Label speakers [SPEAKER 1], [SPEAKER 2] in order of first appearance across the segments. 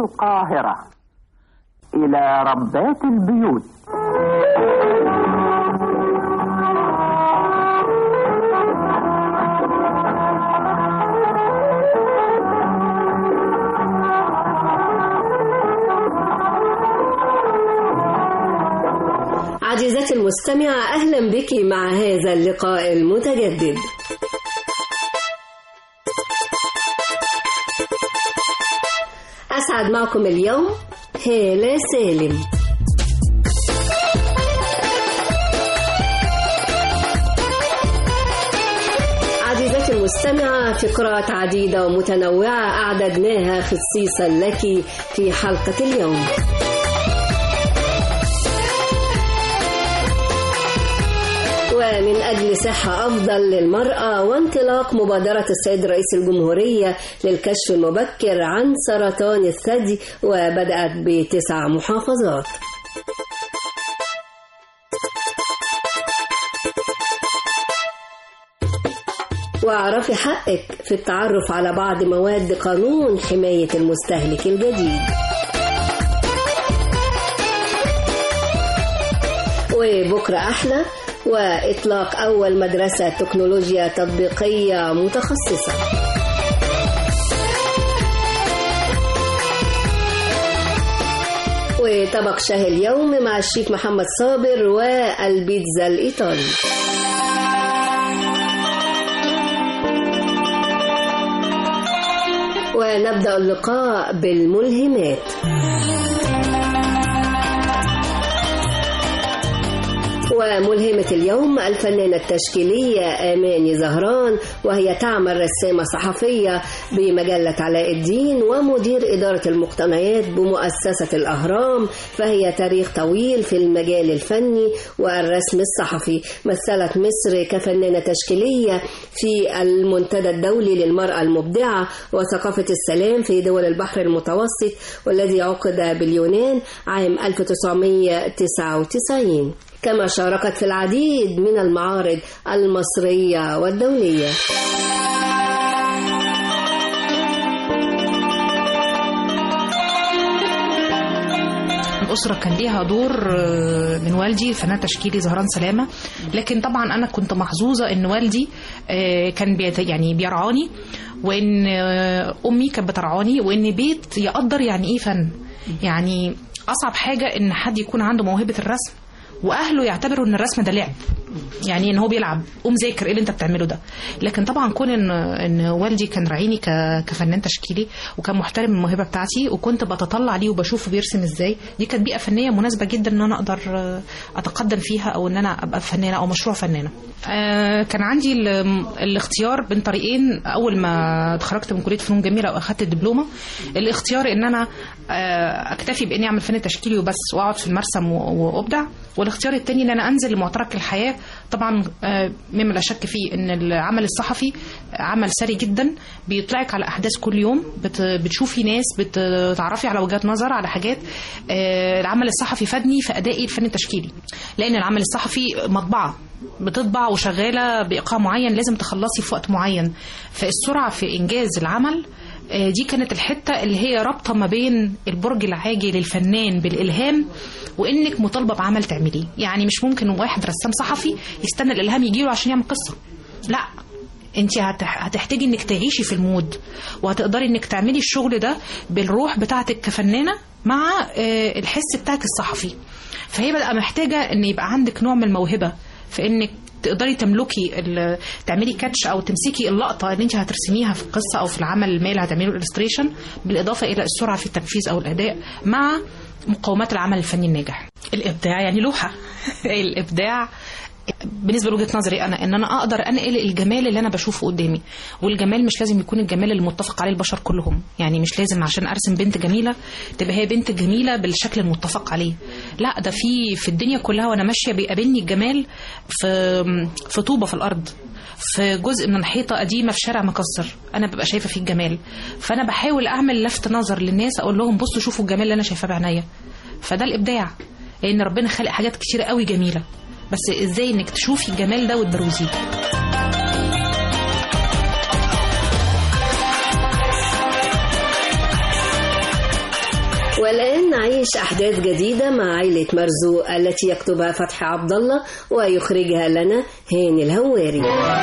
[SPEAKER 1] القاهرة إلى ربات البيوت
[SPEAKER 2] عزيزتي المستمعة أهلا بك مع هذا اللقاء المتجدد أسعد معكم اليوم هالة سالم عزيزتي المستمعة فقرات عديدة ومتنوعة أعددناها خصيصا لك في حلقة اليوم ومن أجل صحة أفضل للمرأة وانطلاق مبادرة السيد رئيس الجمهورية للكشف المبكر عن سرطان الثدي وبدأت بتسع محافظات واعرفي حقك في التعرف على بعض مواد قانون حماية المستهلك الجديد وبكرة أحلى وإطلاق أول مدرسة تكنولوجيا تطبيقية متخصصة وطبق شهي اليوم مع الشيف محمد صابر والبيتزا الإيطالي ونبدأ اللقاء بالملهمات وملهمة اليوم الفنانة التشكيلية آماني زهران وهي تعمل رسامة صحفية بمجلة علاء الدين ومدير إدارة المقتنيات بمؤسسة الأهرام فهي تاريخ طويل في المجال الفني والرسم الصحفي مثلت مصر كفنانة تشكيلية في المنتدى الدولي للمرأة المبدعة وثقافة السلام في دول البحر المتوسط والذي عقد باليونان عام 1999 كما شاركت في العديد من المعارض المصرية والدولية
[SPEAKER 3] الأسرة كان ليها دور من والدي فنان تشكيلي زهران سلامة لكن طبعا أنا كنت محظوظة إن والدي كان بيت يعني بيرعاني وإن أمي كانت بترعاني وإن بيت يقدر يعني إيه فن يعني أصعب حاجة إن حد يكون عنده موهبة الرسم واهله يعتبروا ان الرسم ده لعب يعني ان هو بيلعب قوم ذاكر ايه اللي انت بتعمله ده لكن طبعا كون ان ان والدي كان راعيني كفنان تشكيلي وكان محترم الموهبه بتاعتي وكنت بتطلع ليه وبشوفه بيرسم ازاي دي كانت بيئه فنيه مناسبه جدا ان انا اقدر اتقدم فيها او ان انا ابقى فنانه او مشروع فنانه آه كان عندي الاختيار بين طريقين اول ما اتخرجت من كليه فنون جميله واخدت الدبلومه الاختيار ان انا آه اكتفي باني اعمل فن تشكيلي وبس واقعد في المرسم وابدع والاختيار الثاني ان انا انزل لمعترك الحياه طبعا مما لا شك فيه ان العمل الصحفي عمل ثري جدا بيطلعك على احداث كل يوم بتشوفي ناس بتعرفي على وجهات نظر على حاجات العمل الصحفي فادني في ادائي الفن التشكيلي لان العمل الصحفي مطبعه بتطبع وشغاله بايقاع معين لازم تخلصي في وقت معين فالسرعه في انجاز العمل دي كانت الحته اللي هي رابطه ما بين البرج العاجي للفنان بالالهام وانك مطالبه بعمل تعمليه يعني مش ممكن واحد رسام صحفي يستنى الالهام يجيله عشان يعمل قصه لا انت هتحتاجي انك تعيشي في المود وهتقدري انك تعملي الشغل ده بالروح بتاعتك كفنانه مع الحس بتاعك الصحفي فهي بقى محتاجه ان يبقى عندك نوع من الموهبه في انك تقدري تملكي تعملي كاتش او تمسكي اللقطه اللي انت هترسميها في القصه او في العمل المالي اللي هتعمليه الالستريشن بالاضافه الى السرعه في التنفيذ او الاداء مع مقومات العمل الفني الناجح الابداع يعني لوحه الابداع بالنسبه لوجهه نظري انا ان انا اقدر انقل الجمال اللي انا بشوفه قدامي والجمال مش لازم يكون الجمال المتفق عليه البشر كلهم يعني مش لازم عشان ارسم بنت جميله تبقى هي بنت جميله بالشكل المتفق عليه لا ده في في الدنيا كلها وانا ماشيه بيقابلني الجمال في في طوبه في الارض في جزء من حيطه قديمه في شارع مكسر انا ببقى شايفه فيه الجمال فانا بحاول اعمل لفت نظر للناس اقول لهم بصوا شوفوا الجمال اللي انا شايفاه بعينيا فده الابداع لان ربنا خلق حاجات كتيره قوي جميله بس ازاي انك تشوفي الجمال ده وتبروزيه
[SPEAKER 2] والآن نعيش أحداث جديدة مع عائلة مرزوق التي يكتبها فتحي عبد الله ويخرجها لنا هاني الهواري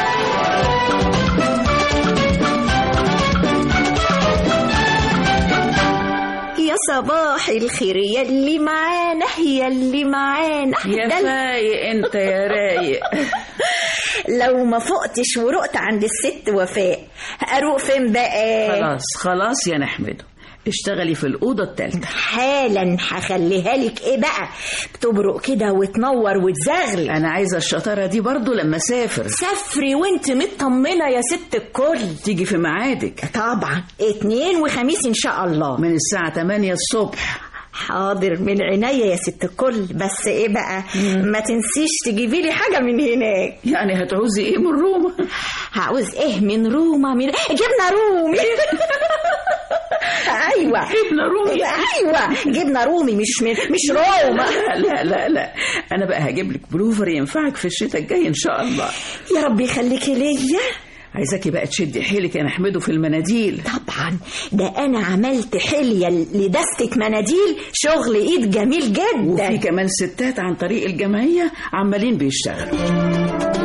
[SPEAKER 4] يا صباح الخير يا اللي معانا يا اللي معانا
[SPEAKER 5] يا
[SPEAKER 4] ده
[SPEAKER 5] فايق انت يا رايق
[SPEAKER 4] لو ما فقتش ورقت عند الست وفاء اروق فين بقى
[SPEAKER 5] خلاص خلاص يا نحمده اشتغلي في الأوضة التالتة
[SPEAKER 4] حالا هخليها لك ايه بقى تبرق كده وتنور وتزغلل
[SPEAKER 5] أنا عايزة الشطارة دي برضو لما أسافر
[SPEAKER 4] سافري وانت مطمنه يا ست الكل
[SPEAKER 5] تيجي في ميعادك
[SPEAKER 4] طبعا اتنين وخميس ان شاء الله
[SPEAKER 5] من الساعة 8 الصبح
[SPEAKER 4] حاضر من عينيا يا ست الكل بس ايه بقى ما تنسيش تجيبي لي حاجه من هناك
[SPEAKER 5] يعني هتعوزي ايه من روما
[SPEAKER 4] هعوز ايه من روما من جبنه رومي ايوه
[SPEAKER 5] جبنة رومي
[SPEAKER 4] ايوه جبنه رومي مش من مش روما
[SPEAKER 5] لا لا لا لا أنا بقى هجيب لك بلوفر ينفعك في الشتاء الجاي إن شاء الله
[SPEAKER 4] يا رب يخليكي ليا
[SPEAKER 5] عايزاكي بقى تشدي حيلك يا نحمده في المناديل
[SPEAKER 4] طبعا ده انا عملت حليه لدستة مناديل شغل ايد جميل
[SPEAKER 5] وفي
[SPEAKER 4] جدا
[SPEAKER 5] كمان ستات عن طريق الجمعية عمالين بيشتغلوا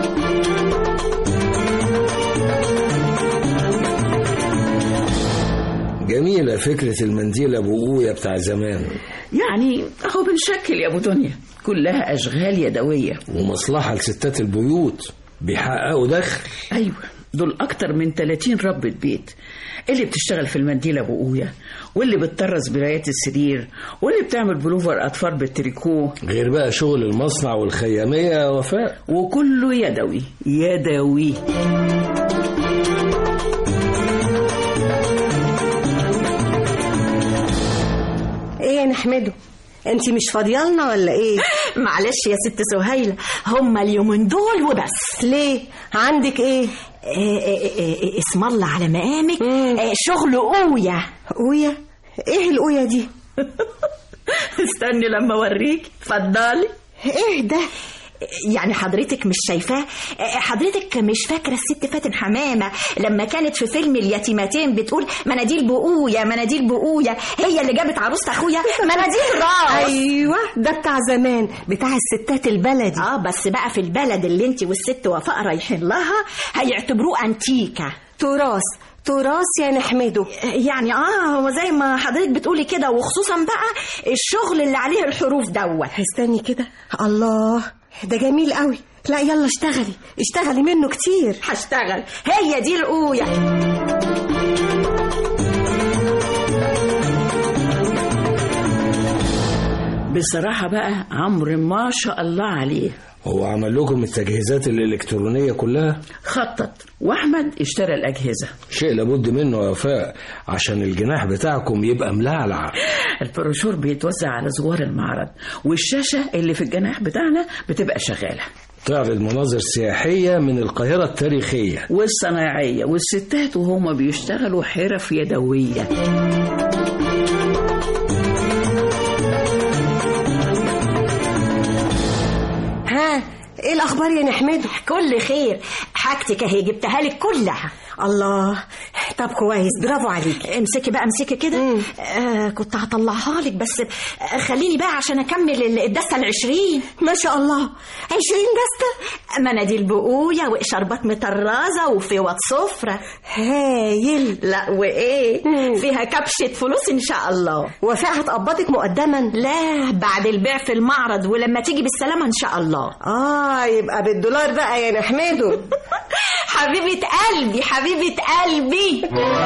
[SPEAKER 6] جميلة فكرة المنديل أبو قوية بتاع زمان
[SPEAKER 5] يعني أهو بنشكل يا أبو دنيا كلها أشغال يدوية
[SPEAKER 6] ومصلحة لستات البيوت بيحققوا دخل
[SPEAKER 5] أيوة دول أكتر من 30 ربة بيت اللي بتشتغل في المنديل أبو قوية واللي بتطرز برايات السرير واللي بتعمل بلوفر أطفال بالتريكو
[SPEAKER 6] غير بقى شغل المصنع والخيامية يا وفاء
[SPEAKER 5] وكله يدوي يدوي
[SPEAKER 7] ايه يا نحمده انت مش فاضيالنا ولا ايه
[SPEAKER 4] معلش يا ست سهيلة هما اليومين دول وبس
[SPEAKER 7] ليه عندك ايه
[SPEAKER 4] إيه إيه إيه اسم الله على مقامك
[SPEAKER 7] مم.
[SPEAKER 4] إيه شغل قوية
[SPEAKER 7] قوية ايه القوية دي
[SPEAKER 4] استني لما اوريك اتفضلي
[SPEAKER 7] ايه ده
[SPEAKER 4] يعني حضرتك مش شايفاه حضرتك مش فاكرة الست فاتن حمامة لما كانت في فيلم اليتيمتين بتقول مناديل بقوية مناديل بقوية هي اللي جابت عروسة اخويا مناديل راس
[SPEAKER 7] ايوه ده بتاع زمان بتاع الستات البلدي
[SPEAKER 4] اه بس بقى في البلد اللي انت والست وفاء رايحين لها هيعتبروه انتيكة
[SPEAKER 7] تراث تراث يا نحمده
[SPEAKER 4] يعني اه هو زي ما حضرتك بتقولي كده وخصوصا بقى الشغل اللي عليه الحروف دوت
[SPEAKER 7] استني كده الله ده جميل قوي لا يلا اشتغلي اشتغلي منه كتير
[SPEAKER 4] هشتغل هي دي القوية
[SPEAKER 5] بصراحة بقى عمرو ما شاء الله عليه
[SPEAKER 6] هو عمل لكم التجهيزات الإلكترونية كلها
[SPEAKER 5] خطط وأحمد اشترى الأجهزة
[SPEAKER 6] شيء لابد منه يا وفاء عشان الجناح بتاعكم يبقى ملعلع
[SPEAKER 5] البروشور بيتوزع على زوار المعرض والشاشة اللي في الجناح بتاعنا بتبقى شغالة
[SPEAKER 6] تعرض مناظر سياحية من القاهرة التاريخية
[SPEAKER 5] والصناعية والستات وهما بيشتغلوا حرف يدوية
[SPEAKER 7] ها ايه الاخبار يا نحمده
[SPEAKER 4] كل خير حاجتك اهي جبتها لك كلها
[SPEAKER 7] الله طب كويس برافو عليك
[SPEAKER 4] امسكي بقى امسكي كده
[SPEAKER 7] مم.
[SPEAKER 4] آه كنت هطلعها لك بس آه خليني بقى عشان اكمل ال- الدستة العشرين
[SPEAKER 7] ما شاء الله عشرين دستة
[SPEAKER 4] مناديل بقوية وإشاربات مطرزة وفوط سفرة
[SPEAKER 7] هايل
[SPEAKER 4] لا وإيه
[SPEAKER 7] مم.
[SPEAKER 4] فيها كبشة فلوس إن شاء الله
[SPEAKER 7] وفاء هتقبضك مقدما
[SPEAKER 4] لا بعد البيع في المعرض ولما تيجي بالسلامة إن شاء الله
[SPEAKER 7] اه يبقى بالدولار بقى يا نحمده
[SPEAKER 4] حبيبة قلبي حبيبة قلبي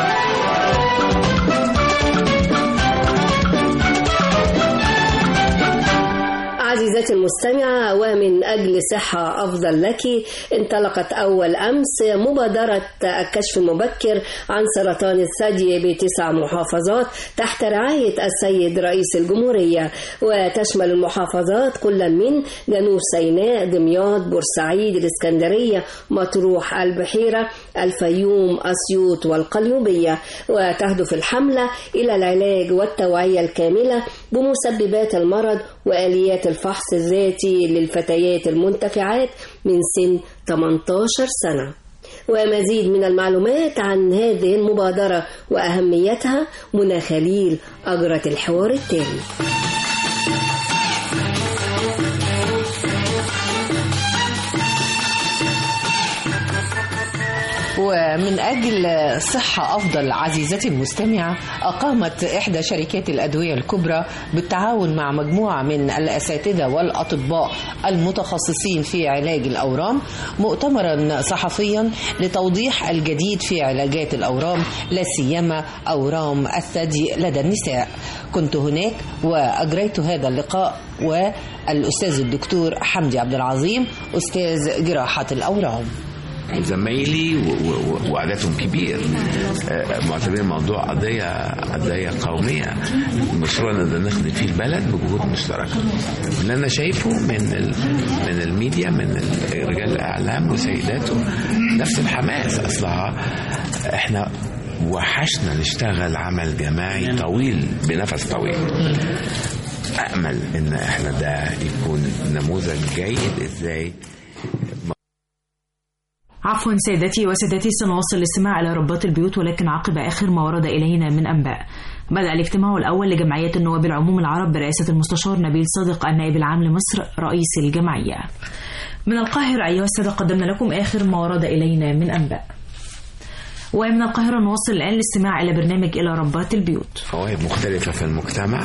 [SPEAKER 2] عزيزتي المستمعة ومن أجل صحة أفضل لك انطلقت أول أمس مبادرة الكشف المبكر عن سرطان الثدي بتسع محافظات تحت رعاية السيد رئيس الجمهورية وتشمل المحافظات كل من جنوب سيناء دمياط بورسعيد الإسكندرية مطروح البحيرة الفيوم أسيوط والقليوبية وتهدف الحملة إلى العلاج والتوعية الكاملة بمسببات المرض وآليات الفحص الذاتي للفتيات المنتفعات من سن 18 سنة ومزيد من المعلومات عن هذه المبادرة وأهميتها منى خليل أجرت الحوار التالي
[SPEAKER 8] ومن أجل صحة أفضل عزيزتي المستمعة أقامت إحدى شركات الأدوية الكبرى بالتعاون مع مجموعة من الأساتذة والأطباء المتخصصين في علاج الأورام مؤتمرا صحفيا لتوضيح الجديد في علاجات الأورام لا سيما أورام الثدي لدى النساء كنت هناك وأجريت هذا اللقاء والأستاذ الدكتور حمدي عبد العظيم أستاذ جراحة الأورام
[SPEAKER 9] زمايلي و- و- وعددهم كبير آه، معتبرين الموضوع قضية قضية قومية المشروع نقدر نخدم فيه البلد بجهود مشتركة اللي أنا شايفه من ال... من الميديا من ال- رجال الإعلام وسيداته نفس الحماس أصلها إحنا وحشنا نشتغل عمل جماعي طويل بنفس طويل أأمل إن إحنا ده يكون نموذج جيد إزاي
[SPEAKER 10] عفوا سيداتي وسادتي سنواصل الاستماع إلى رباط البيوت ولكن عقب آخر ما ورد إلينا من أنباء بدأ الاجتماع الأول لجمعية النواب العموم العرب برئاسة المستشار نبيل صادق النائب العام لمصر رئيس الجمعية من القاهرة أيها السادة قدمنا لكم آخر ما ورد إلينا من أنباء ومن القاهرة نواصل الآن الاستماع إلى برنامج إلى ربات البيوت
[SPEAKER 9] فوائد مختلفة في المجتمع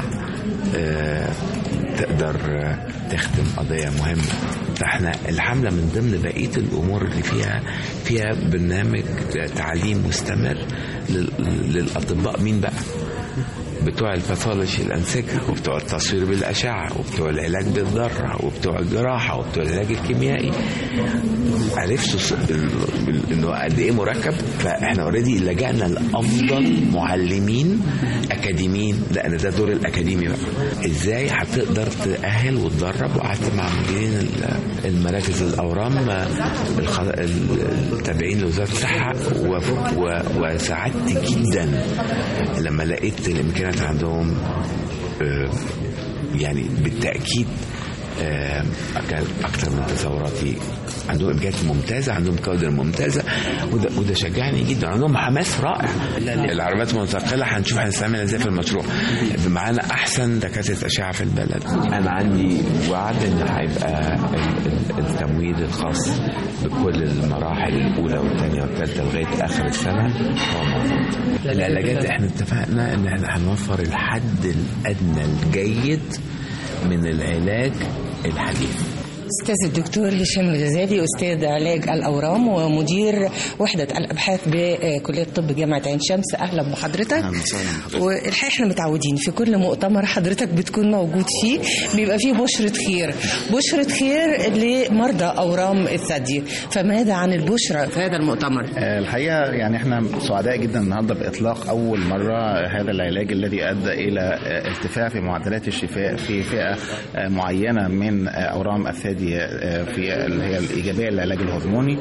[SPEAKER 9] آه، تقدر آه، تخدم قضية مهمة فاحنا الحملة من ضمن بقية الأمور اللي فيها فيها برنامج تعليم مستمر لل- للأطباء مين بقى؟ بتوع الباثولوجي الأنسجة وبتوع التصوير بالأشعة وبتوع العلاج بالذرة وبتوع الجراحة وبتوع العلاج الكيميائي عرفتوا س- ال- ال- انه قد ايه مركب فاحنا اوريدي لجأنا لافضل معلمين اكاديميين لان ده دور الاكاديمي بقى ازاي هتقدر تأهل وتدرب وقعدت مع مديرين ال- المراكز الاورام آه، الخ- ال- التابعين لوزاره الصحه و- و- وسعدت جدا لما لقيت الامكانيات عندهم آه، يعني بالتاكيد آه، كان اكتر من تصوراتي عندهم امكانيات ممتازه عندهم كوادر ممتازه وده وده شجعني جدا عندهم حماس رائع العربيات المنتقله هنشوف هنستعملها ازاي في المشروع معانا احسن دكاتره اشعه في البلد انا عندي وعد ان هيبقى ال- ال- التمويل الخاص بكل المراحل الاولى والثانيه والثالثه لغايه اخر السنه هو موجود العلاجات احنا اتفقنا ان احنا هنوفر الحد الادنى الجيد من العلاج الحديث
[SPEAKER 8] أستاذ الدكتور هشام الغزالي أستاذ علاج الأورام ومدير وحدة الأبحاث بكلية طب جامعة عين شمس أهلا بحضرتك والحقيقة احنا متعودين في كل مؤتمر حضرتك بتكون موجود فيه بيبقى فيه بشرة خير بشرة خير لمرضى أورام الثدي فماذا عن البشرة في هذا المؤتمر؟
[SPEAKER 11] آه، الحقيقه يعني احنا سعداء جدا النهارده باطلاق اول مره هذا العلاج الذي ادى الى آه، ارتفاع في معدلات الشفاء في فئه آه، معينه من آه، اورام الثدي آه، في اللي هي الايجابيه للعلاج الهرموني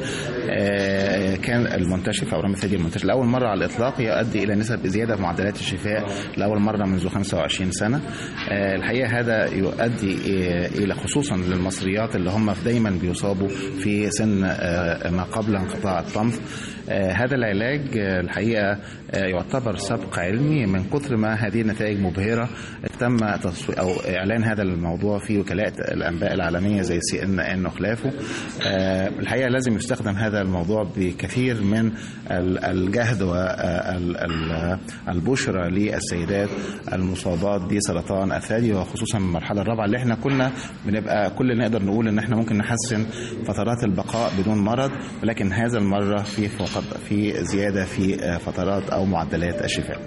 [SPEAKER 11] آه، كان المنتشر في اورام الثدي المنتشر لاول مره على الاطلاق يؤدي الى نسب زياده في معدلات الشفاء لاول مره منذ 25 سنه آه، الحقيقه هذا يؤدي آه، الى خصوصا للمصريات اللي هم دايما بيصابوا في سن آه، ما قبل انقطاع الطمث آه، هذا العلاج آه، الحقيقه آه، يعتبر سبق علمي من كثر ما هذه النتائج مبهره تم تصوير او اعلان هذا الموضوع في وكالات الانباء العالميه زي سي ان ان وخلافه آه، الحقيقه لازم يستخدم هذا الموضوع بكثير من ال- الجهد والبشرى للسيدات المصابات بسرطان الثدي وخصوصا المرحله الرابعه اللي احنا كنا بنبقى كل نقدر نقول ان احنا ممكن نحسن فترات البقاء بدون مرض ولكن هذا المره في فقط في زياده في آه، فترات او معدلات الشفاء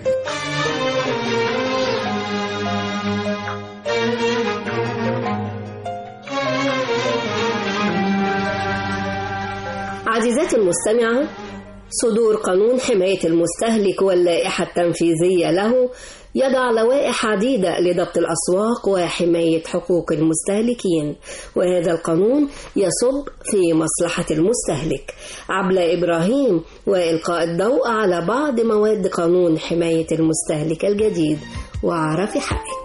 [SPEAKER 2] عزيزاتي المستمعة صدور قانون حماية المستهلك واللائحة التنفيذية له يضع لوائح عديدة لضبط الأسواق وحماية حقوق المستهلكين وهذا القانون يصب في مصلحة المستهلك عبلة إبراهيم وإلقاء الضوء على بعض مواد قانون حماية المستهلك الجديد وعرفي حقك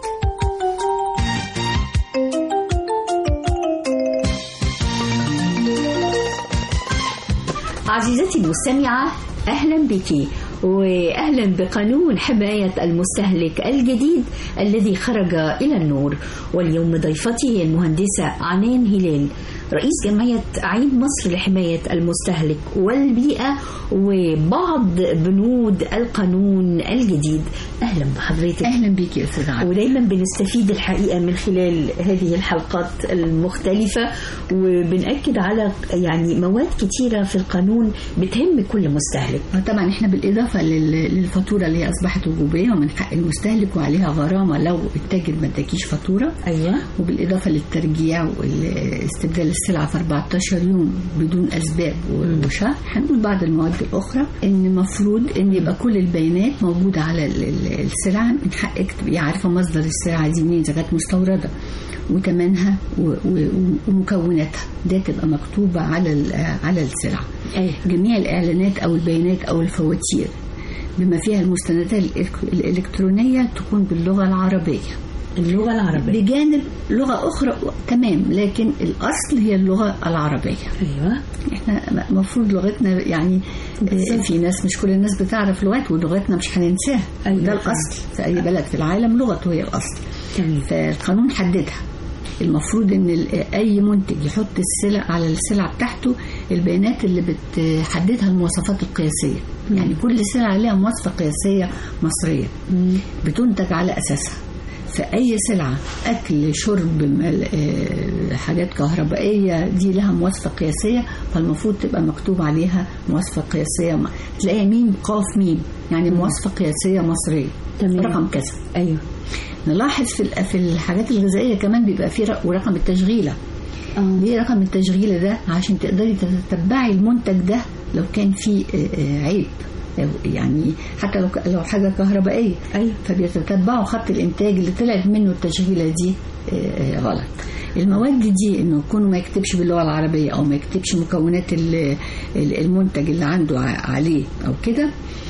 [SPEAKER 12] عزيزتي المستمعة أهلا بك وأهلا بقانون حماية المستهلك الجديد الذي خرج إلى النور واليوم ضيفتي المهندسة عنان هلال رئيس جمعية عين مصر لحماية المستهلك والبيئة وبعض بنود القانون الجديد أهلا بحضرتك
[SPEAKER 13] أهلا بك يا أستاذ
[SPEAKER 12] ودايما بنستفيد الحقيقة من خلال هذه الحلقات المختلفة وبنأكد على يعني مواد كتيرة في القانون بتهم كل مستهلك
[SPEAKER 13] طبعا احنا بالإضافة للفاتورة اللي هي أصبحت وجوبية ومن حق المستهلك وعليها غرامة لو التاجر ما اداكيش فاتورة
[SPEAKER 12] أيوة
[SPEAKER 13] وبالإضافة للترجيع واستبدال السلعة في 14 يوم بدون أسباب وشهر هنقول بعض المواد الأخرى إن المفروض إن يبقى كل البيانات موجودة على السلعة من حقك تبقي عارفة مصدر السلعة دي منين إذا كانت مستوردة وثمنها ومكوناتها ده تبقى مكتوبة على على السلعة جميع الإعلانات أو البيانات أو الفواتير بما فيها المستندات الإلكترونية تكون باللغة العربية
[SPEAKER 12] اللغة العربية
[SPEAKER 13] بجانب لغة أخرى تمام لكن الأصل هي اللغة العربية
[SPEAKER 12] أيوة
[SPEAKER 13] إحنا المفروض لغتنا يعني بالزبط. في ناس مش كل الناس بتعرف لغات ولغتنا مش هننساها
[SPEAKER 12] أيوة.
[SPEAKER 13] ده الأصل في أي بلد في العالم لغته هي الأصل
[SPEAKER 12] تمام.
[SPEAKER 13] فالقانون حددها المفروض ان اي منتج يحط السلع على السلع بتاعته البيانات اللي بتحددها المواصفات القياسيه مم. يعني كل سلعه لها مواصفه قياسيه مصريه
[SPEAKER 12] مم.
[SPEAKER 13] بتنتج على اساسها فأي سلعة أكل شرب حاجات كهربائية دي لها مواصفة قياسية فالمفروض تبقى مكتوب عليها مواصفة قياسية تلاقيها ميم قاف ميم يعني مواصفة قياسية مصرية
[SPEAKER 12] تمام.
[SPEAKER 13] رقم كذا
[SPEAKER 12] أيوه
[SPEAKER 13] نلاحظ في في الحاجات الغذائية كمان بيبقى في ورقم التشغيلة
[SPEAKER 12] آه.
[SPEAKER 13] ليه رقم التشغيلة ده عشان تقدري تتبعي المنتج ده لو كان فيه عيب يعني حتى لو لو حاجه كهربائيه
[SPEAKER 12] أيوة.
[SPEAKER 13] فبيتتبعوا خط الانتاج اللي طلعت منه التشغيله دي غلط المواد دي انه يكون ما يكتبش باللغه العربيه او ما يكتبش مكونات المنتج اللي عنده عليه او كده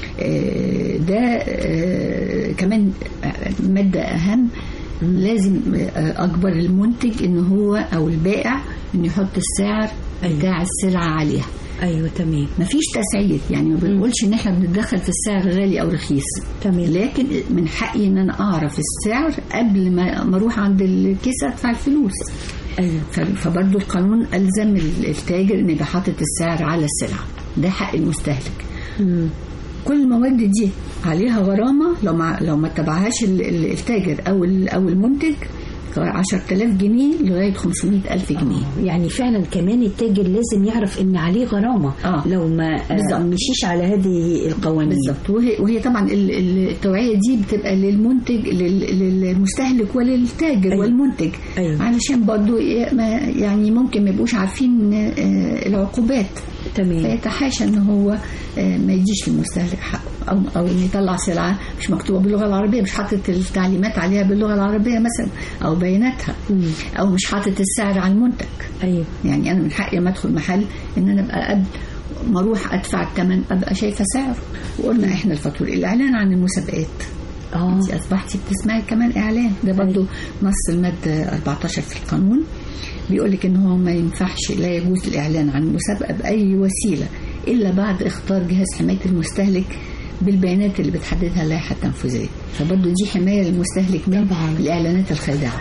[SPEAKER 13] ده كمان ماده اهم لازم اكبر المنتج ان هو او البائع انه يحط السعر بتاع السلعه عليها
[SPEAKER 12] ايوه تمام
[SPEAKER 13] مفيش تسعير يعني ما بنقولش ان احنا بنتدخل في السعر غالي او رخيص
[SPEAKER 12] تمام
[SPEAKER 13] لكن من حقي ان انا اعرف السعر قبل ما ما اروح عند الكيس ادفع الفلوس
[SPEAKER 12] ايوه
[SPEAKER 13] فبرضه القانون الزم التاجر ان يبقى حاطط السعر على السلعه ده حق المستهلك
[SPEAKER 12] مم.
[SPEAKER 13] كل المواد دي عليها غرامه لو ما لو ما اتبعهاش التاجر او او المنتج 10000 جنيه لغايه 500000 جنيه
[SPEAKER 12] آه. يعني فعلا كمان التاجر لازم يعرف ان عليه غرامه
[SPEAKER 13] آه.
[SPEAKER 12] لو ما آه مشيش على هذه القوانين
[SPEAKER 13] بالظبط وهي, وهي طبعا التوعيه دي بتبقى للمنتج للمستهلك وللتاجر
[SPEAKER 12] أيوة.
[SPEAKER 13] والمنتج
[SPEAKER 12] أيوة.
[SPEAKER 13] علشان برضو يعني ممكن ما يبقوش عارفين العقوبات
[SPEAKER 12] تمام
[SPEAKER 13] فيتحاشى ان هو ما يديش للمستهلك حقه او او ان يطلع سلعه مش مكتوبه باللغه العربيه مش حاطط التعليمات عليها باللغه العربيه مثلا او بياناتها
[SPEAKER 12] مم.
[SPEAKER 13] او مش حاطط السعر على المنتج
[SPEAKER 12] ايوه
[SPEAKER 13] يعني انا من حقي لما ادخل محل ان انا ابقى قبل ما اروح ادفع الثمن ابقى شايفه سعره وقلنا احنا الفاتوره الاعلان عن المسابقات
[SPEAKER 12] اه
[SPEAKER 13] انت اصبحتي بتسمعي كمان اعلان ده برضه نص الماده 14 في القانون بيقول لك ان هو ما ينفعش لا يجوز الاعلان عن المسابقه باي وسيله الا بعد اختار جهاز حمايه المستهلك بالبيانات اللي بتحددها اللائحه التنفيذيه فبرضه دي حمايه للمستهلك من
[SPEAKER 12] طبعا.
[SPEAKER 13] الاعلانات الخادعه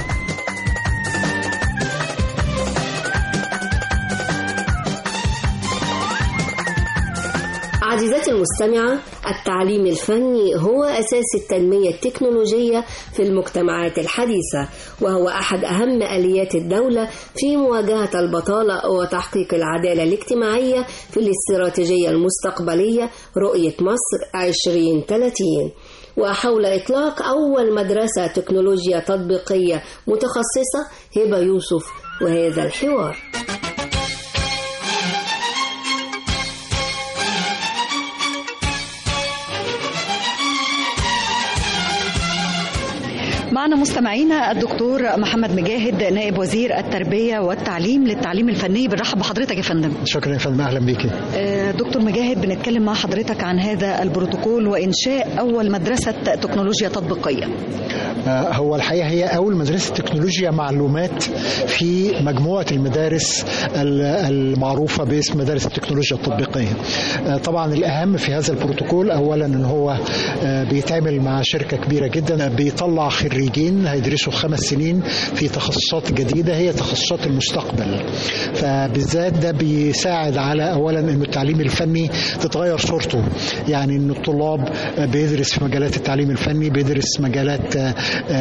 [SPEAKER 2] عزيزتي المستمعة التعليم الفني هو أساس التنمية التكنولوجية في المجتمعات الحديثة وهو أحد أهم آليات الدولة في مواجهة البطالة وتحقيق العدالة الاجتماعية في الاستراتيجية المستقبلية رؤية مصر 2030 وحول إطلاق أول مدرسة تكنولوجيا تطبيقية متخصصة هبة يوسف وهذا الحوار
[SPEAKER 14] معنا مستمعينا الدكتور محمد مجاهد نائب وزير التربية والتعليم للتعليم الفني بنرحب بحضرتك يا فندم
[SPEAKER 15] شكرا يا فندم اهلا بيكي
[SPEAKER 14] آه، دكتور مجاهد بنتكلم مع حضرتك عن هذا البروتوكول وإنشاء أول مدرسة تكنولوجيا تطبيقية
[SPEAKER 15] آه، هو الحقيقه هي اول مدرسه تكنولوجيا معلومات في مجموعه المدارس ال- المعروفه باسم مدارس التكنولوجيا التطبيقيه. آه، طبعا الاهم في هذا البروتوكول اولا ان هو آه، بيتعمل مع شركه كبيره جدا بيطلع خريجين هيدرسوا خمس سنين في تخصصات جديده هي تخصصات المستقبل. فبالذات ده بيساعد على اولا ان التعليم الفني تتغير صورته يعني ان الطلاب بيدرس في مجالات التعليم الفني بيدرس مجالات آه،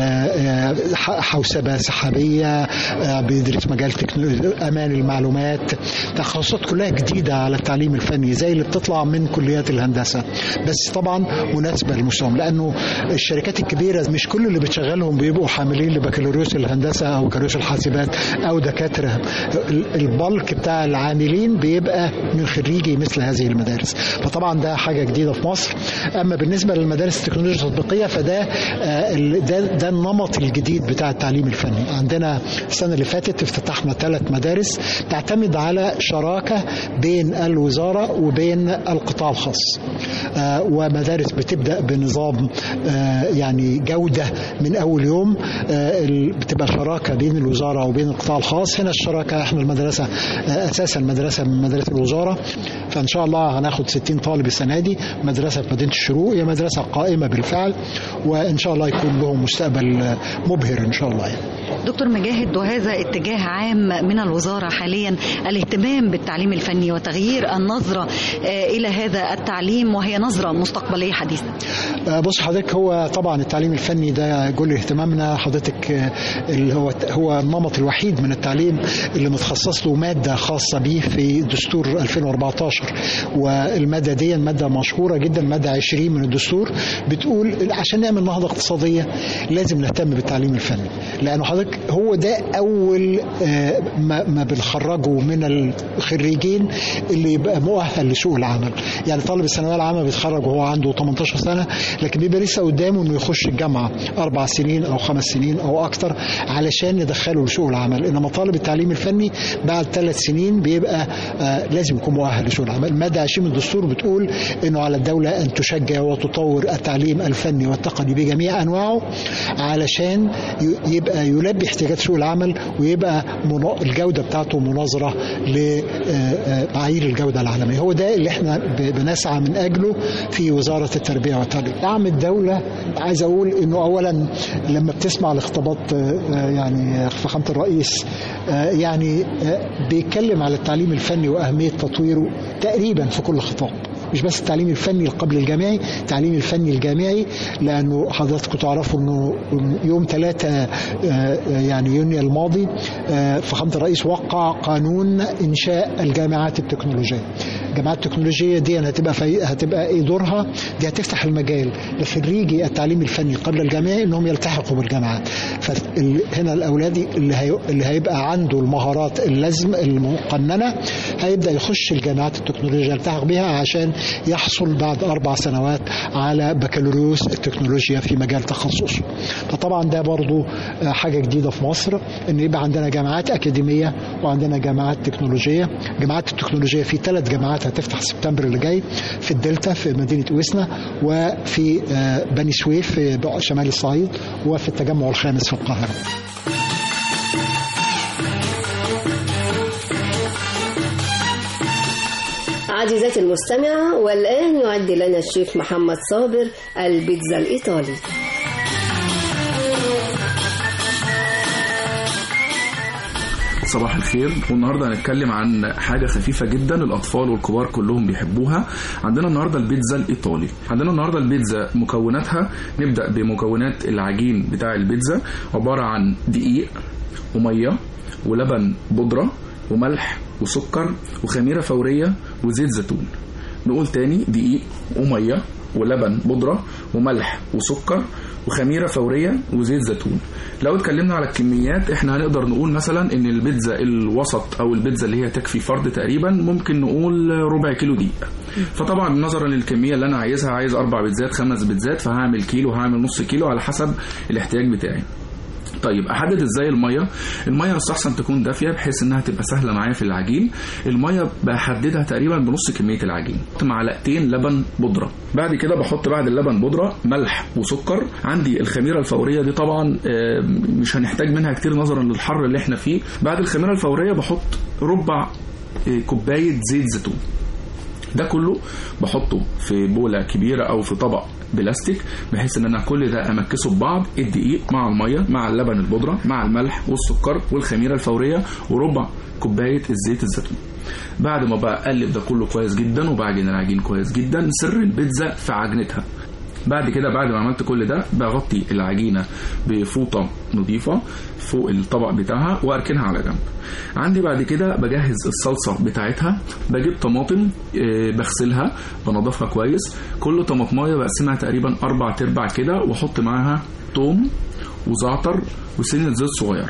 [SPEAKER 15] آه، ح- حوسبه سحابيه آه، بيدرس مجال تكنولوجيا امان المعلومات تخصصات كلها جديده على التعليم الفني زي اللي بتطلع من كليات الهندسه بس طبعا مناسبه للمستوى لانه الشركات الكبيره مش كل اللي بتشغلهم بيبقوا حاملين لبكالوريوس الهندسه او بكالوريوس الحاسبات او دكاتره ال- البلك بتاع العاملين بيبقى من خريجي مثل هذه المدارس فطبعا ده حاجه جديده في مصر اما بالنسبه للمدارس التكنولوجيا التطبيقيه فده آه، ال- ده ده النمط الجديد بتاع التعليم الفني عندنا السنه اللي فاتت افتتحنا ثلاث مدارس تعتمد على شراكه بين الوزاره وبين القطاع الخاص آه، ومدارس بتبدا بنظام آه، يعني جوده من اول يوم آه، ال- بتبقى شراكه بين الوزاره وبين القطاع الخاص هنا الشراكه احنا المدرسه آه، اساسا مدرسه من مدارس الوزاره فان شاء الله هناخد 60 طالب السنه دي مدرسه في مدينه الشروق هي مدرسه قائمه بالفعل وان شاء الله يكون لهم مستقبل آه، مبهر ان شاء الله يعني.
[SPEAKER 14] دكتور مجاهد وهذا اتجاه عام من الوزارة حاليا الاهتمام بالتعليم الفني وتغيير النظرة آه، إلى هذا التعليم وهي نظرة مستقبلية حديثة
[SPEAKER 15] آه، بص حضرتك هو طبعا التعليم الفني ده كل اهتمامنا حضرتك آه، اللي هو هو النمط الوحيد من التعليم اللي متخصص له ماده خاصه بيه في دستور 2014 والماده دي ماده مشهوره جدا ماده 20 من الدستور بتقول عشان نعمل نهضه اقتصاديه لازم نهتم بالتعليم الفني لانه حضرتك هو ده اول آه، ما ما بنخرجه من الخريجين اللي يبقى مؤهل لسوق العمل يعني طالب الثانويه العامه بيتخرج وهو عنده 18 سنه لكن بيبقى لسه قدامه انه يخش الجامعه اربع سنين او خمس سنين او اكتر علشان ندخله لسوق العمل انما طالب التعليم الفني بعد ثلاث سنين بيبقى آه لازم يكون مؤهل لسوق العمل الماده 20 من الدستور بتقول انه على الدوله ان تشجع وتطور التعليم الفني والتقني بجميع انواعه علشان ي- يبقى يلبي احتياجات سوق العمل ويبقى منا- الجوده بتاعته مناظره لمعايير الجوده العالميه هو ده اللي احنا ب- بنسعى من اجله في وزاره التربيه والتعليم دعم الدوله عايز اقول انه اولا لما بتسمع الخطابات آه، آه، يعني فخامه الرئيس آه، يعني آه، بيتكلم على التعليم الفني واهميه تطويره تقريبا في كل خطاب مش بس التعليم الفني قبل الجامعي التعليم الفني الجامعي لانه حضراتكم تعرفوا انه يوم 3 يعني يونيو الماضي آه، فخامه الرئيس وقع قانون انشاء الجامعات التكنولوجيه الجامعات التكنولوجيه دي هتبقى في هتبقى ايه دورها دي هتفتح المجال لخريجي التعليم الفني قبل الجامعي انهم يلتحقوا بالجامعات فهنا الاولاد اللي هي اللي هيبقى عنده المهارات اللازم المقننه هيبدا يخش الجامعات التكنولوجيا يلتحق بها عشان يحصل بعد اربع سنوات على بكالوريوس التكنولوجيا في مجال تخصصه فطبعا ده برضو آه، حاجه جديده في مصر ان يبقى عندنا جامعات اكاديميه وعندنا جامعات تكنولوجيه جامعات التكنولوجيه في ثلاث جامعات هتفتح سبتمبر اللي جاي في الدلتا في مدينه اويسنا وفي آه، بني سويف في شمال الصعيد وفي التجمع الخامس في القاهره
[SPEAKER 2] عزيزاتي المستمعة والآن يعد لنا الشيف محمد صابر البيتزا الإيطالي
[SPEAKER 16] صباح الخير والنهارده هنتكلم عن حاجه خفيفه جدا الاطفال والكبار كلهم بيحبوها عندنا النهارده البيتزا الايطالي عندنا النهارده البيتزا مكوناتها نبدا بمكونات العجين بتاع البيتزا عباره عن دقيق وميه ولبن بودره وملح وسكر وخميره فوريه وزيت زيتون نقول تاني دقيق وميه ولبن بودرة وملح وسكر وخميرة فورية وزيت زيتون لو اتكلمنا على الكميات احنا هنقدر نقول مثلا ان البيتزا الوسط او البيتزا اللي هي تكفي فرد تقريبا ممكن نقول ربع كيلو دقيق فطبعا نظرا للكميه اللي انا عايزها عايز اربع بيتزات خمس بيتزات فهعمل كيلو هعمل نص كيلو على حسب الاحتياج بتاعي طيب احدد ازاي الميه الميه يستحسن تكون دافيه بحيث انها تبقى سهله معايا في العجين الميه بحددها تقريبا بنص كميه العجين معلقتين لبن بودره بعد كده بحط بعد اللبن بودره ملح وسكر عندي الخميره الفوريه دي طبعا آه، مش هنحتاج منها كتير نظرا للحر اللي احنا فيه بعد الخميره الفوريه بحط ربع آه، كوبايه زيت زيتون ده كله بحطه في بوله كبيره او في طبق بلاستيك بحيث ان انا كل ده امكسه ببعض الدقيق مع الميه مع اللبن البودره مع الملح والسكر والخميره الفوريه وربع كوبايه الزيت الزيتون بعد ما بقلب ده كله كويس جدا وبعجن العجين كويس جدا سر البيتزا في عجنتها بعد كده بعد ما عملت كل ده بغطي العجينه بفوطه نظيفه فوق الطبق بتاعها واركنها على جنب عندي بعد كده بجهز الصلصه بتاعتها بجيب طماطم آه، بغسلها بنضفها كويس كل طماطمايه بقسمها تقريبا اربع تربع كده واحط معاها توم وزعتر وسنه زيت صغيره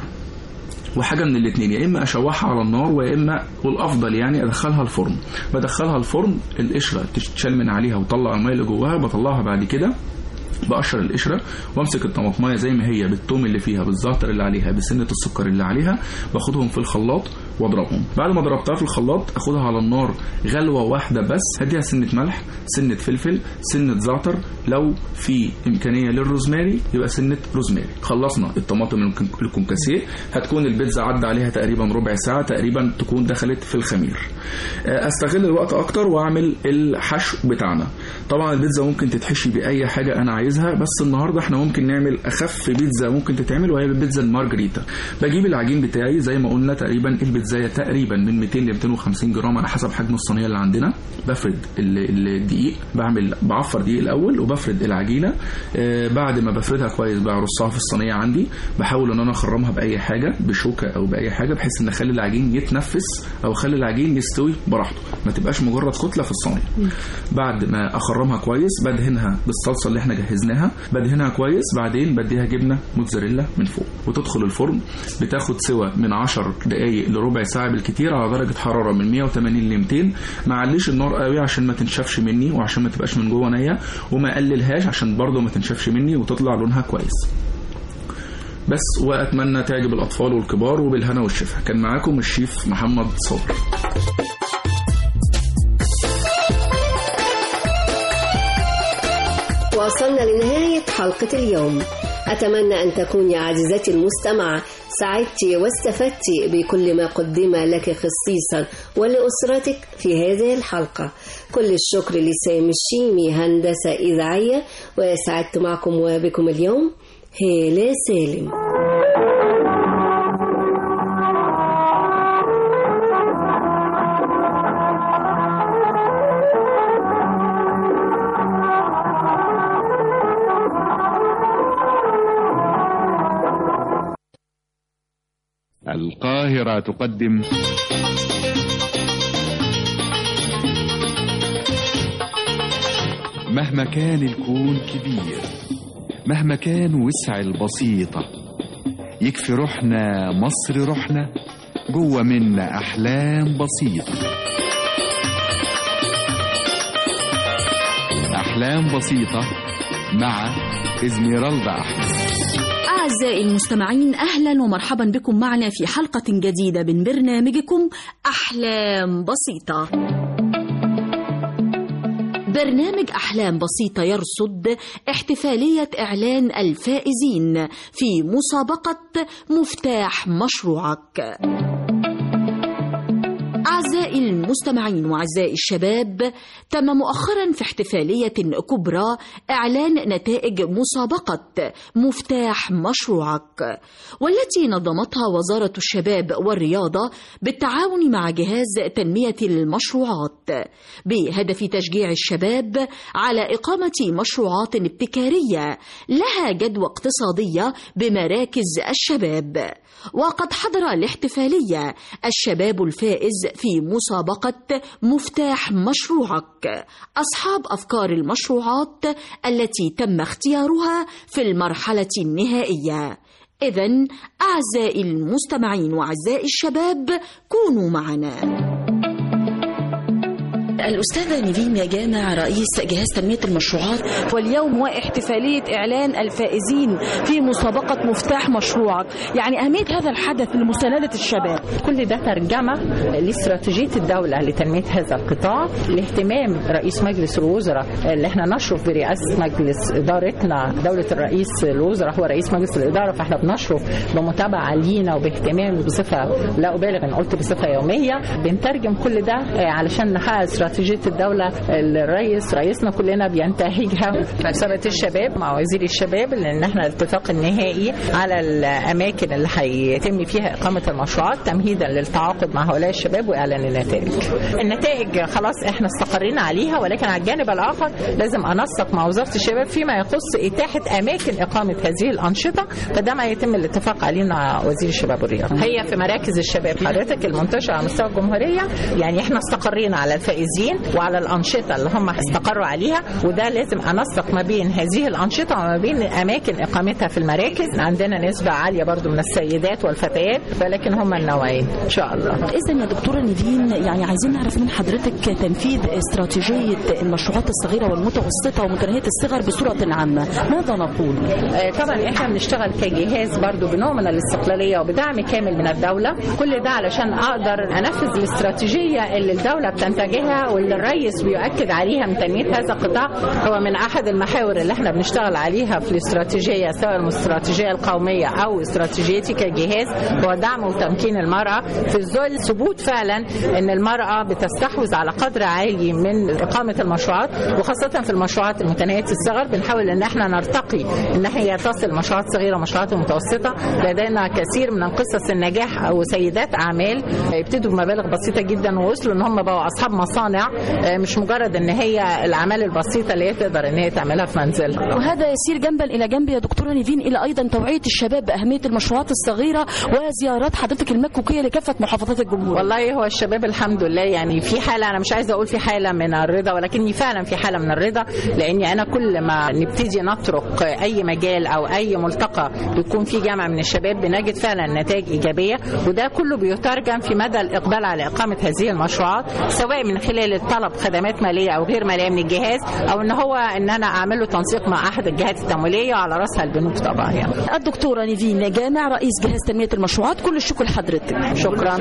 [SPEAKER 16] وحاجه من الاثنين يا اما اشوحها على النار ويا اما والافضل يعني ادخلها الفرن بدخلها الفرن القشره تتشال من عليها وطلع الميه اللي جواها بطلعها بعد كده بقشر القشره وامسك الطماطمايه زي ما هي بالثوم اللي فيها بالزعتر اللي عليها بسنه السكر اللي عليها باخدهم في الخلاط واضربهم بعد ما ضربتها في الخلاط اخدها على النار غلوه واحده بس هديها سنه ملح سنه فلفل سنه زعتر لو في امكانيه للروزماري يبقى سنه روزماري خلصنا الطماطم الكن- الكونكاسيه هتكون البيتزا عدى عليها تقريبا ربع ساعه تقريبا تكون دخلت في الخمير آه، استغل الوقت اكتر واعمل الحشو بتاعنا طبعا البيتزا ممكن تتحشي باي حاجه انا عايزها بس النهارده احنا ممكن نعمل اخف بيتزا ممكن تتعمل وهي البيتزا المارجريتا بجيب العجين بتاعي زي ما قلنا تقريبا البيتزايه تقريبا من 200 ل 250 جرام على حسب حجم الصينيه اللي عندنا بفرد ال- الدقيق بعمل بعفر دقيق الاول وبفرد العجينه آه، بعد ما بفردها كويس برصها في الصينيه عندي بحاول ان انا اخرمها باي حاجه بشوكه او باي حاجه بحيث ان اخلي العجين يتنفس او اخلي العجين يستوي براحته ما تبقاش مجرد كتله في الصينيه بعد ما اخرمها كويس بدهنها بالصلصه اللي احنا جهزناها بدهنها كويس بعدين بديها جبنه موتزاريلا من فوق وتدخل الفرن بتاخد سوا من 10 دقائق لربع ساعه بالكتير على درجه حراره من 180 ل 200 ما عليش النار قوي عشان ما تنشفش مني وعشان ما تبقاش من جوه نيه وما اقللهاش عشان برضه ما تنشفش مني وتطلع لونها كويس بس واتمنى تعجب الاطفال والكبار وبالهنا والشفا كان معاكم الشيف محمد صبري
[SPEAKER 2] وصلنا لنهاية حلقة اليوم أتمنى أن تكوني عزيزتي المستمعة سعدت واستفدت بكل ما قدم لك خصيصا ولأسرتك في هذه الحلقة كل الشكر لسامي الشيمي هندسة إذاعية وسعدت معكم وبكم اليوم هالة سالم
[SPEAKER 17] القاهرة تقدم مهما كان الكون كبير مهما كان وسع البسيطة يكفي روحنا مصر روحنا جوه منا أحلام بسيطة أحلام بسيطة مع إزميرالدا أحمد
[SPEAKER 18] أعزائي المستمعين أهلا ومرحبا بكم معنا في حلقة جديدة من برنامجكم أحلام بسيطة برنامج أحلام بسيطة يرصد احتفالية إعلان الفائزين في مسابقة مفتاح مشروعك أعزائي المستمعين وأعزائي الشباب تم مؤخرا في احتفالية كبرى إعلان نتائج مسابقة مفتاح مشروعك والتي نظمتها وزارة الشباب والرياضة بالتعاون مع جهاز تنمية المشروعات بهدف تشجيع الشباب على إقامة مشروعات ابتكارية لها جدوى اقتصادية بمراكز الشباب وقد حضر الاحتفالية الشباب الفائز في مسابقة مفتاح مشروعك أصحاب أفكار المشروعات التي تم اختيارها في المرحلة النهائية إذا أعزائي المستمعين وأعزائي الشباب كونوا معنا
[SPEAKER 19] الأستاذة نيفين يا جامع رئيس جهاز تنمية المشروعات
[SPEAKER 20] واليوم هو احتفالية إعلان الفائزين في مسابقة مفتاح مشروعك يعني أهمية هذا الحدث لمساندة الشباب
[SPEAKER 21] كل ده ترجمة لاستراتيجية الدولة لتنمية هذا القطاع لاهتمام رئيس مجلس الوزراء اللي احنا نشرف برئاسة مجلس إدارتنا دولة الرئيس الوزراء هو رئيس مجلس الإدارة فاحنا بنشرف بمتابعة لينا وباهتمام بصفة لا أبالغ إن قلت بصفة يومية بنترجم كل ده علشان نحقق استراتيجية الدولة الرئيس رئيسنا كلنا بينتهجها مسابقة الشباب مع وزير الشباب لأن احنا الاتفاق النهائي على الأماكن اللي هيتم فيها إقامة المشروعات تمهيدا للتعاقد مع هؤلاء الشباب وإعلان النتائج النتائج خلاص احنا استقرينا عليها ولكن على الجانب الآخر لازم أنسق مع وزارة الشباب فيما يخص إتاحة أماكن إقامة هذه الأنشطة فده ما يتم الاتفاق عليه مع وزير الشباب والرياضة هي في مراكز الشباب حضرتك المنتشرة على مستوى الجمهورية يعني احنا استقرينا على الفائزين وعلى الأنشطة اللي هم استقروا عليها وده لازم أنسق ما بين هذه الأنشطة وما بين أماكن إقامتها في المراكز عندنا نسبة عالية برضو من السيدات والفتيات ولكن هم النوعين إن شاء الله
[SPEAKER 19] إذا يا دكتورة نيفين يعني عايزين نعرف من حضرتك تنفيذ استراتيجية المشروعات الصغيرة والمتوسطة ومتناهية الصغر بصورة عامة ماذا نقول؟
[SPEAKER 21] آه، طبعا احنا بنشتغل كجهاز برضو بنوع من الاستقلالية وبدعم كامل من الدولة كل ده علشان أقدر أنفذ الاستراتيجية اللي الدولة بتنتجها واللي الرئيس بيؤكد عليها من تنمية هذا القطاع هو من أحد المحاور اللي احنا بنشتغل عليها في الاستراتيجية سواء الاستراتيجية القومية أو استراتيجيتي كجهاز هو دعم وتمكين المرأة في ظل ثبوت فعلا أن المرأة بتستحوذ على قدر عالي من إقامة المشروعات وخاصة في المشروعات المتناهية الصغر بنحاول أن احنا نرتقي أن هي تصل مشروعات صغيرة ومشروعات متوسطة لدينا كثير من قصص النجاح أو سيدات أعمال ابتدوا بمبالغ بسيطة جدا ووصلوا أن هم بقوا أصحاب مصانع مش مجرد أن هي الأعمال البسيطة اللي هي تقدر أن هي تعملها في منزلها
[SPEAKER 19] وهذا يسير جنبا إلى جنب يا دكتورة نيفين إلى أيضا توعية الشباب بأهمية المشروعات الصغيرة وزيارات حضرتك المكوكية لكافة محافظات الجمهورية
[SPEAKER 21] والله هو الشباب الحمد لله يعني في حالة أنا مش عايزة أقول في حالة من الرضا ولكني فعلا في حالة من الرضا لأني أنا كل ما نبتدي نطرق أي مجال أو أي ملتقى بيكون في جامعة من الشباب بنجد فعلا نتائج إيجابية وده كله بيترجم في مدى الإقبال على إقامة هذه المشروعات سواء من خلال الطلب خدمات مالية أو غير مالية من الجهاز أو إن هو إن أنا أعمل له تنسيق مع أحد الجهات التمويلية وعلى رأسها البنوك طبعا يعني.
[SPEAKER 19] الدكتورة نيفين جامع رئيس جهاز تنمية المشروعات كل الشكر لحضرتك
[SPEAKER 21] شكرا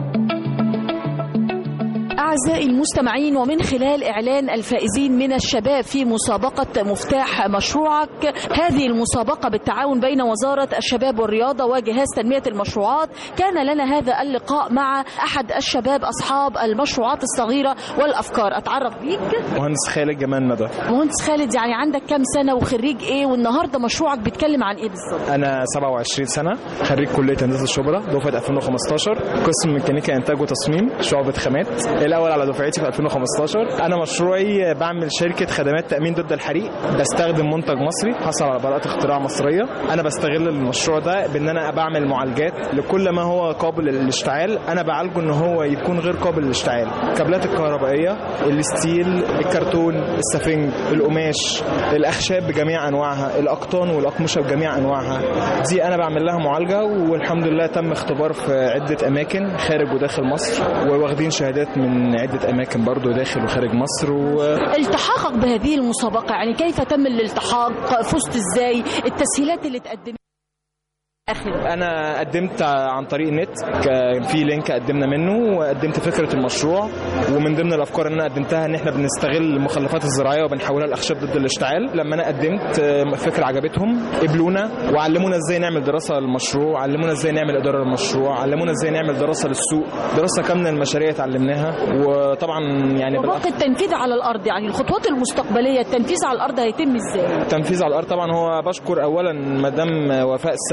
[SPEAKER 18] أعزائي المستمعين ومن خلال إعلان الفائزين من الشباب في مسابقة مفتاح مشروعك هذه المسابقة بالتعاون بين وزارة الشباب والرياضة وجهاز تنمية المشروعات كان لنا هذا اللقاء مع أحد الشباب أصحاب المشروعات الصغيرة والأفكار أتعرف بيك
[SPEAKER 22] مهندس خالد جمال ندى
[SPEAKER 18] مهندس خالد يعني عندك كام سنة وخريج إيه والنهاردة مشروعك بيتكلم عن إيه بالظبط
[SPEAKER 22] انا 27 سنه خريج كليه هندسه الشبرا دفعه 2015 قسم ميكانيكا انتاج وتصميم شعبة خامات الاول على دفعتي في 2015 انا مشروعي بعمل شركه خدمات تامين ضد الحريق بستخدم منتج مصري حصل على براءه اختراع مصريه انا بستغل المشروع ده بان انا بعمل معالجات لكل ما هو قابل للاشتعال انا بعالجه ان هو يكون غير قابل للاشتعال الكابلات الكهربائيه الستيل الكرتون السفنج القماش الاخشاب بجميع انواعها الاقطان والاقمشه بجميع انواعها دي انا بعمل لها معالجه والحمد لله تم اختبار في عده اماكن خارج وداخل مصر وواخدين شهادات من عده اماكن برضو داخل وخارج مصر و...
[SPEAKER 18] التحاقك بهذه المسابقة يعني كيف تم الالتحاق فزت إزاي التسهيلات اللي تقدمت
[SPEAKER 22] انا قدمت عن طريق النت كان في لينك قدمنا منه وقدمت فكره المشروع ومن ضمن الافكار اللي انا قدمتها ان احنا بنستغل المخلفات الزراعيه وبنحولها لاخشاب ضد الاشتعال لما انا قدمت فكره عجبتهم قبلونا وعلمونا ازاي نعمل دراسه للمشروع علمونا ازاي نعمل اداره للمشروع علمونا ازاي نعمل دراسه للسوق دراسه كامله للمشاريع اتعلمناها وطبعا يعني
[SPEAKER 18] وباقي التنفيذ على الأرض يعني الخطوات المستقبلية التنفيذ على الأرض هيتم إزاي
[SPEAKER 22] التنفيذ على الارض طبعا هو بشكر اولا مدام وفاء السيد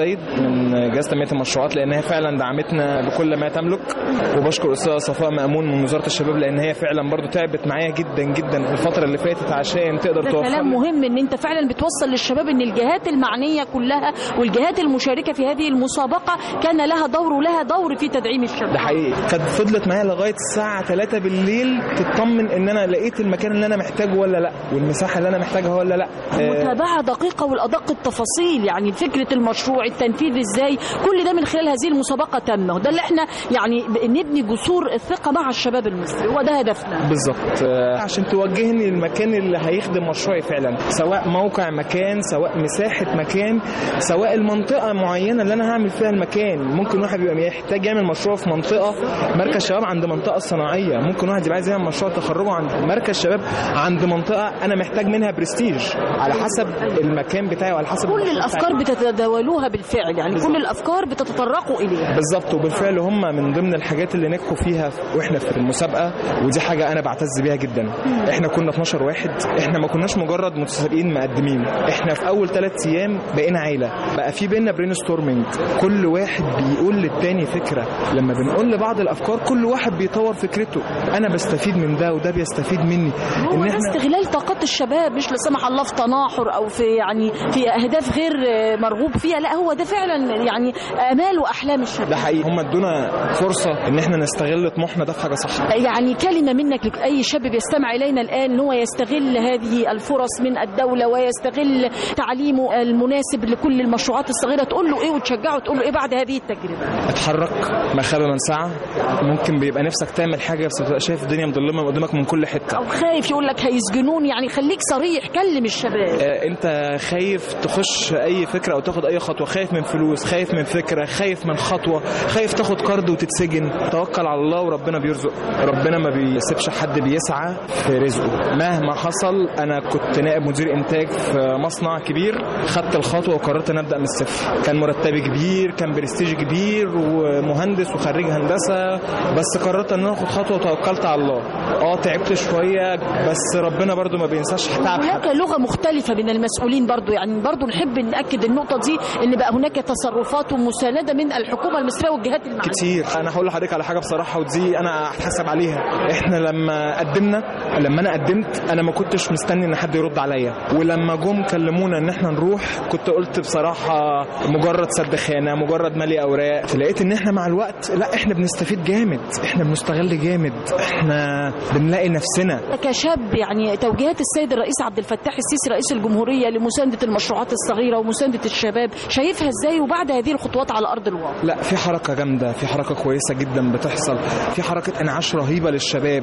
[SPEAKER 22] من جهاز تنميه المشروعات لان هي فعلا دعمتنا بكل ما تملك وبشكر الاستاذه صفاء مامون من وزاره الشباب لان هي فعلا برضو تعبت معايا جدا جدا الفتره اللي فاتت عشان تقدر
[SPEAKER 18] ده
[SPEAKER 22] توفر
[SPEAKER 18] كلام مهم ان انت فعلا بتوصل للشباب ان الجهات المعنيه كلها والجهات المشاركه في هذه المسابقه كان لها دور ولها دور في تدعيم الشباب
[SPEAKER 22] ده حقيقي كانت فضلت معايا لغايه الساعه 3 بالليل تطمن ان انا لقيت المكان اللي انا محتاجه ولا لا والمساحه اللي انا محتاجها ولا لا آه،
[SPEAKER 18] متابعة دقيقة والأدق التفاصيل يعني فكرة المشروع التنفيذ ازاي كل ده من خلال هذه المسابقة تم وده اللي احنا يعني نبني جسور الثقة مع الشباب المصري هو ده هدفنا
[SPEAKER 22] بالظبط آه، عشان توجهني للمكان اللي هيخدم مشروعي فعلا سواء موقع مكان سواء مساحه مكان سواء المنطقه معينه اللي انا هعمل فيها المكان ممكن واحد بيبقى محتاج يعمل مشروع في منطقه مركز شباب عند منطقه صناعيه ممكن واحد يبقى عايز يعمل مشروع تخرجه عند مركز شباب عند منطقه انا محتاج منها برستيج على حسب المكان بتاعي وعلى حسب
[SPEAKER 18] كل
[SPEAKER 22] المشروع
[SPEAKER 18] الأفكار
[SPEAKER 22] بتاعي.
[SPEAKER 18] بتتداولوها بالفعل يعني كل الأفكار بتتطرقوا إليها
[SPEAKER 22] بالظبط وبالفعل هم من ضمن الحاجات اللي نجحوا فيها واحنا في المسابقه ودي حاجه انا بعتز بيها جدا احنا كنا 12 واحد احنا ما كناش مجرد متسابقين مقدمين احنا في اول ثلاث ايام بقينا عيله بقى في بينا برين ستورمنج كل واحد بيقول للتاني فكره لما بنقول لبعض الافكار كل واحد بيطور فكرته انا بستفيد من ده وده بيستفيد مني
[SPEAKER 18] هو ده استغلال طاقات الشباب مش لا سمح الله في تناحر او في يعني في اهداف غير مرغوب فيها لا هو ده فعلا يعني امال واحلام الشباب
[SPEAKER 22] ده حقيقي هم ادونا فرصه ان احنا نستغل طموحنا ده في حاجه صح
[SPEAKER 18] يعني كلمه منك لاي شاب يستمع الينا الان ان هو يستغل هذه الفرص من الدوله ويستغل تعليمه المناسب لكل المشروعات الصغيره تقول له ايه وتشجعه تقول له ايه بعد هذه التجربه
[SPEAKER 22] اتحرك ما خاب من ساعه ممكن بيبقى نفسك تعمل حاجه بس بتبقى شايف الدنيا مظلمه قدامك من كل حته
[SPEAKER 18] او خايف يقول لك هيسجنون يعني خليك صريح كلم الشباب
[SPEAKER 22] آه، انت خايف تخش اي فكره او تاخد اي خطوه خايف من فلوس خايف من فكره خايف من خطوه خايف تاخد قرض وتتسجن توكل على الله وربنا بيرزق ربنا ما بيسيبش حد بيسعى في رزقه مهما حصل انا كنت نائب مدير انتاج في مصنع كبير خدت الخطوه وقررت ان ابدا من الصفر كان مرتبي كبير كان برستيج كبير ومهندس وخريج هندسه بس قررت ان انا اخد خطوه وتوكلت على الله اه تعبت شويه بس ربنا برضو ما بينساش تعب حد
[SPEAKER 18] هناك لغه مختلفه بين المسؤولين برضو يعني برضو نحب ناكد النقطه دي ان بقى هناك تصرفات ومسانده من الحكومه المصريه والجهات المعنيه
[SPEAKER 22] كتير انا هقول لحضرتك على حاجه بصراحه ودي انا هتحاسب عليها احنا لما قدمنا لما انا قدمت انا ما كنتش مستني ان حد يرد عليا ولما جم كلمونا ان احنا نروح كنت قلت بصراحه مجرد سد خانه مجرد مالي اوراق لقيت ان احنا مع الوقت لا احنا بنستفيد جامد احنا بنستغل جامد احنا بنلاقي نفسنا
[SPEAKER 18] كشاب يعني توجيهات السيد الرئيس عبد الفتاح السيسي رئيس الجمهوريه لمسانده المشروعات الصغيره ومسانده الشباب شايفها ازاي وبعد هذه الخطوات على ارض الواقع
[SPEAKER 22] لا في حركه جامده في حركه كويسه جدا بتحصل في حركه انعاش رهيبه للشباب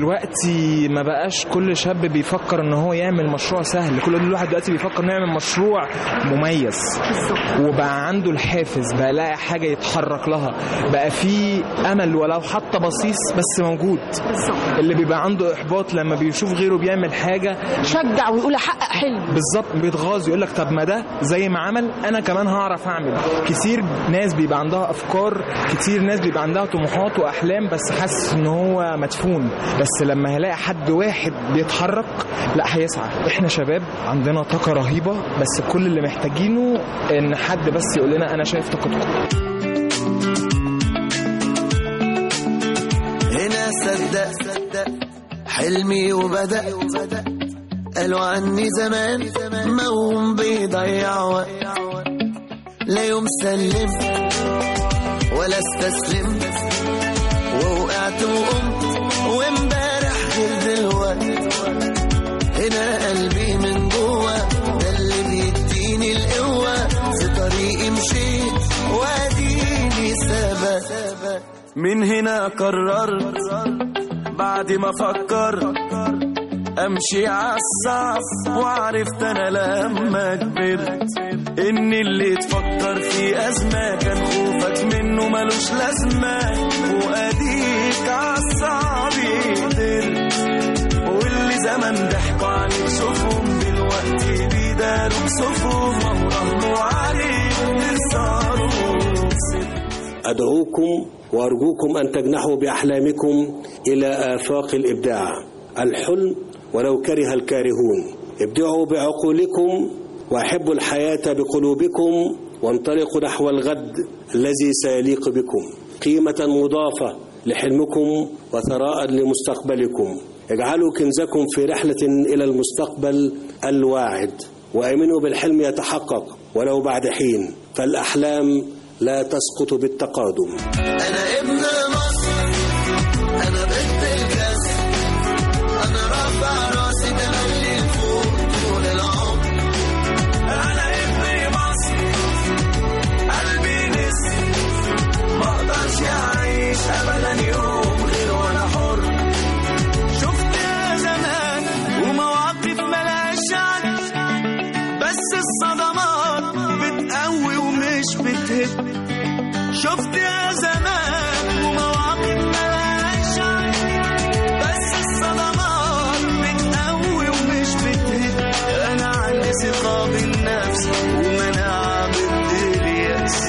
[SPEAKER 22] دلوقتي ما بقاش كل شاب بيفكر ان هو يعمل مشروع سهل كل الواحد دلوقتي بيفكر انه يعمل مشروع مميز وبقى عنده الحافز بقى لاقي حاجه يتحرك لها بقى في امل ولو حتى بسيط بس موجود اللي بيبقى عنده احباط لما بيشوف غيره بيعمل حاجه
[SPEAKER 18] شجع ويقول احقق حلم
[SPEAKER 22] بالظبط بيتغاظ يقول لك طب ما ده زي ما عمل انا كمان هعرف اعمل كتير ناس بيبقى عندها افكار كتير ناس بيبقى عندها طموحات واحلام بس حاسس ان هو مدفون بس لما هيلاقي حد واحد بيتحرك لا هيسعى احنا شباب عندنا طاقه رهيبه بس كل اللي محتاجينه ان حد بس يقول لنا انا شايف طاقتكم
[SPEAKER 1] هنا صدق حلمي وبدأ قالوا عني زمان موهوم بيضيع وقت لا يوم سلمت ولا استسلمت ووقعت وقمت وامبارح غير دلوقت هنا قلبي من جوه ده اللي بيديني القوة في طريقي مشيت واديني ثبت من هنا قررت بعد ما فكرت امشي عالصعب وعرفت انا لما كبرت ان اللي تفكر في ازمه كان خوفك منه ملوش لازمه واديك عالصعب قدرت واللي زمان ضحكوا عليك شوفهم دلوقتي بيداروا بصفهم وراهنوا عليك تخسروا
[SPEAKER 3] أدعوكم وأرجوكم أن تجنحوا بأحلامكم إلى آفاق الإبداع الحلم ولو كره الكارهون ابدعوا بعقولكم وأحبوا الحياة بقلوبكم وانطلقوا نحو الغد الذي سيليق بكم قيمة مضافة لحلمكم وثراء لمستقبلكم اجعلوا كنزكم في رحلة إلى المستقبل الواعد وآمنوا بالحلم يتحقق ولو بعد حين فالأحلام لا تسقط بالتقادم
[SPEAKER 1] أنا ابن مصر أنا بنت الكسر أنا رافع راسي تملي فوق طول العمر أنا ابن مصر قلبي نسر ما أقدرش أعيش أبدا يوم غير وأنا حر شفت يا زمان ومواقف ملهاش عد بس الصدمات بتقوي ومش بتهد شفت يا زمان ومواقف ملهاش عد بس الصدمات بتقوي ومش بتهد انا عندي ثقة بالنفس ومناعة ضد اليأس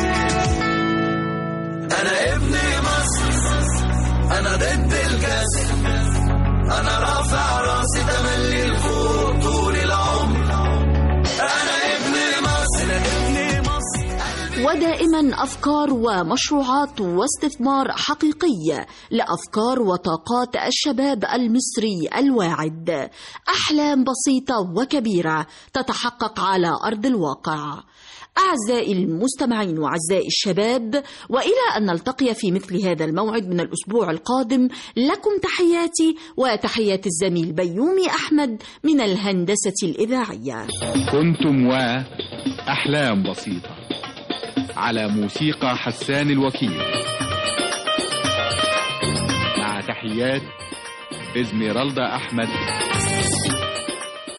[SPEAKER 1] انا ابن مصر انا ضد الكسر انا رافع راسي تملي لفوق طول العمر انا ابن مصر انا ابن مصر
[SPEAKER 5] ودائما أفكار ومشروعات واستثمار حقيقي لأفكار وطاقات الشباب المصري الواعد أحلام بسيطة وكبيرة تتحقق على أرض الواقع أعزائي المستمعين وأعزائي الشباب وإلى أن نلتقي في مثل هذا الموعد من الأسبوع القادم لكم تحياتي وتحيات الزميل بيومي أحمد من الهندسة الإذاعية
[SPEAKER 17] كنتم و أحلام بسيطة على موسيقى حسان الوكيل مع تحيات إزميرالدا أحمد